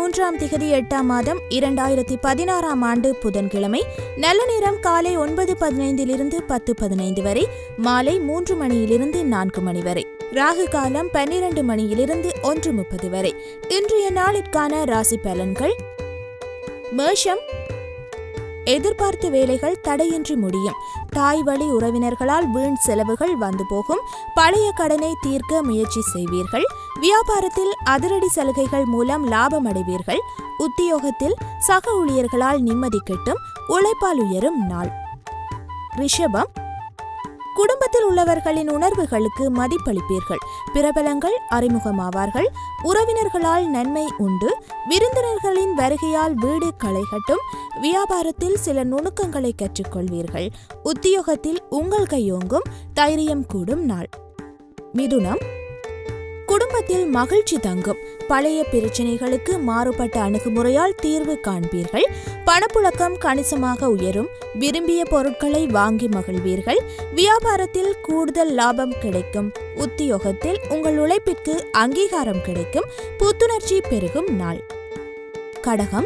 மூன்றாம் திகதி எட்டாம் மாதம் இரண்டாயிரத்தி பதினாறாம் ஆண்டு புதன்கிழமை நல்ல நேரம் காலை ஒன்பது பதினைந்திலிருந்து பத்து பதினைந்து வரை மாலை மூன்று மணியிலிருந்து நான்கு மணி வரை ராகு காலம் பன்னிரண்டு மணியிலிருந்து ஒன்று முப்பது வரை இன்றைய நாளிற்கான ராசி பலன்கள் மேஷம் எதிர்பார்த்த வேலைகள் தடையின்றி முடியும் தாய் வழி உறவினர்களால் வீண் செலவுகள் வந்து போகும் பழைய கடனை தீர்க்க முயற்சி செய்வீர்கள் வியாபாரத்தில் அதிரடி சலுகைகள் மூலம் லாபம் அடைவீர்கள் உத்தியோகத்தில் சக ஊழியர்களால் நிம்மதி கெட்டும் உழைப்பால் உயரும் நாள் ரிஷபம் குடும்பத்தில் உள்ளவர்களின் உணர்வுகளுக்கு மதிப்பளிப்பீர்கள் பிரபலங்கள் அறிமுகமாவார்கள் உறவினர்களால் நன்மை உண்டு விருந்தினர்களின் வருகையால் வீடு களைகட்டும் வியாபாரத்தில் சில நுணுக்கங்களை கற்றுக்கொள்வீர்கள் உத்தியோகத்தில் உங்கள் கையோங்கும் தைரியம் கூடும் நாள் மிதுனம் குடும்பத்தில் மகிழ்ச்சி தங்கும் பழைய பிரச்சனைகளுக்கு மாறுபட்ட அணுகுமுறையால் தீர்வு காண்பீர்கள் பணப்புழக்கம் கணிசமாக உயரும் விரும்பிய பொருட்களை வாங்கி மகிழ்வீர்கள் வியாபாரத்தில் கூடுதல் லாபம் கிடைக்கும் உத்தியோகத்தில் உங்கள் உழைப்பிற்கு அங்கீகாரம் கிடைக்கும் புத்துணர்ச்சி பெருகும் நாள் கடகம்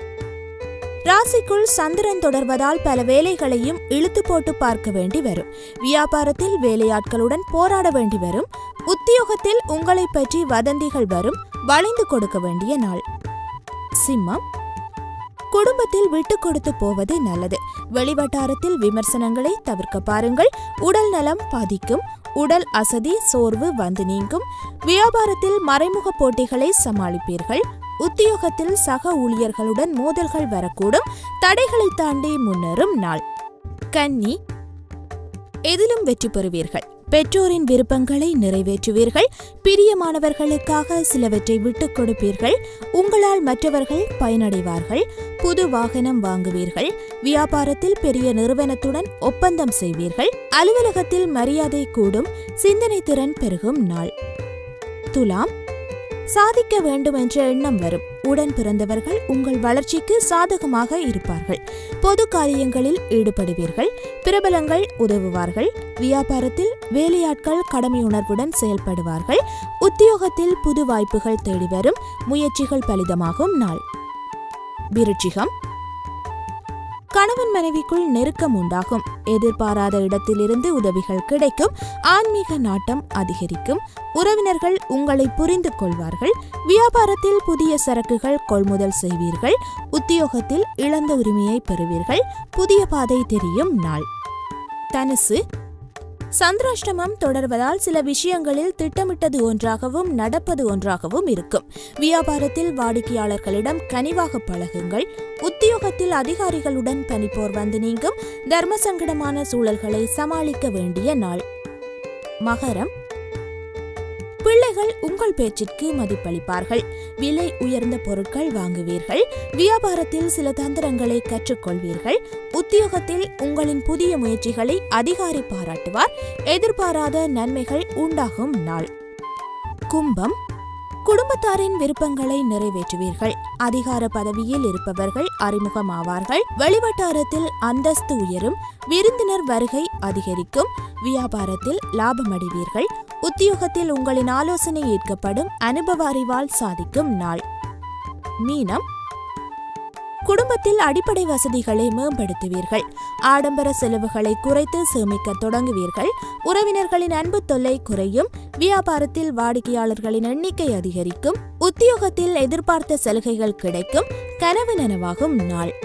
ராசிக்குள் சந்திரன் தொடர்வதால் பல வேலைகளையும் இழுத்து போட்டு பார்க்க வேண்டி வரும் வியாபாரத்தில் வேலையாட்களுடன் போராட வேண்டி வரும் உத்தியோகத்தில் உங்களை பற்றி வதந்திகள் வரும் வளைந்து கொடுக்க வேண்டிய நாள் சிம்மம் குடும்பத்தில் விட்டு கொடுத்து போவது நல்லது வெளிவட்டாரத்தில் விமர்சனங்களை தவிர்க்க பாருங்கள் உடல் நலம் பாதிக்கும் உடல் அசதி சோர்வு வந்து நீங்கும் வியாபாரத்தில் மறைமுக போட்டிகளை சமாளிப்பீர்கள் உத்தியோகத்தில் சக ஊழியர்களுடன் மோதல்கள் வரக்கூடும் தடைகளை தாண்டி முன்னேறும் நாள் கன்னி எதிலும் வெற்றி பெறுவீர்கள் பெற்றோரின் விருப்பங்களை நிறைவேற்றுவீர்கள் பிரியமானவர்களுக்காக சிலவற்றை விட்டுக் கொடுப்பீர்கள் உங்களால் மற்றவர்கள் பயனடைவார்கள் புது வாகனம் வாங்குவீர்கள் வியாபாரத்தில் பெரிய நிறுவனத்துடன் ஒப்பந்தம் செய்வீர்கள் அலுவலகத்தில் மரியாதை கூடும் சிந்தனை திறன் பெருகும் நாள் துலாம் சாதிக்க வேண்டும் என்ற எண்ணம் வரும் உடன் பிறந்தவர்கள் உங்கள் வளர்ச்சிக்கு சாதகமாக இருப்பார்கள் பொது காரியங்களில் ஈடுபடுவீர்கள் பிரபலங்கள் உதவுவார்கள் வியாபாரத்தில் வேலையாட்கள் கடமையுணர்வுடன் செயல்படுவார்கள் உத்தியோகத்தில் புது வாய்ப்புகள் தேடி வரும் முயற்சிகள் பலிதமாகும் நாள் விருச்சிகம் கணவன் மனைவிக்குள் நெருக்கம் உண்டாகும் எதிர்பாராத இடத்திலிருந்து உதவிகள் கிடைக்கும் ஆன்மீக நாட்டம் அதிகரிக்கும் உறவினர்கள் உங்களை புரிந்து கொள்வார்கள் வியாபாரத்தில் புதிய சரக்குகள் கொள்முதல் செய்வீர்கள் உத்தியோகத்தில் இழந்த உரிமையை பெறுவீர்கள் புதிய பாதை தெரியும் நாள் தனுசு சந்திராஷ்டமம் தொடர்வதால் சில விஷயங்களில் திட்டமிட்டது ஒன்றாகவும் நடப்பது ஒன்றாகவும் இருக்கும் வியாபாரத்தில் வாடிக்கையாளர்களிடம் கனிவாக பழகுங்கள் உத்தியோகத்தில் அதிகாரிகளுடன் பணிப்போர் வந்து நீங்கும் தர்ம சங்கடமான சூழல்களை சமாளிக்க வேண்டிய நாள் மகரம் பிள்ளைகள் உங்கள் பேச்சிற்கு மதிப்பளிப்பார்கள் விலை உயர்ந்த பொருட்கள் வாங்குவீர்கள் வியாபாரத்தில் சில தந்திரங்களை கற்றுக்கொள்வீர்கள் உத்தியோகத்தில் உங்களின் புதிய முயற்சிகளை அதிகாரி பாராட்டுவார் எதிர்பாராத நன்மைகள் உண்டாகும் நாள் கும்பம் குடும்பத்தாரின் விருப்பங்களை நிறைவேற்றுவீர்கள் அதிகார பதவியில் இருப்பவர்கள் அறிமுகமாவார்கள் வெளிவட்டாரத்தில் அந்தஸ்து உயரும் விருந்தினர் வருகை அதிகரிக்கும் வியாபாரத்தில் லாபமடைவீர்கள் உத்தியோகத்தில் உங்களின் ஆலோசனை ஏற்கப்படும் அனுபவ அறிவால் சாதிக்கும் நாள் மீனம் குடும்பத்தில் அடிப்படை வசதிகளை மேம்படுத்துவீர்கள் ஆடம்பர செலவுகளை குறைத்து சேமிக்க தொடங்குவீர்கள் உறவினர்களின் அன்பு தொல்லை குறையும் வியாபாரத்தில் வாடிக்கையாளர்களின் எண்ணிக்கை அதிகரிக்கும் உத்தியோகத்தில் எதிர்பார்த்த சலுகைகள் கிடைக்கும் கனவு நனவாகும் நாள்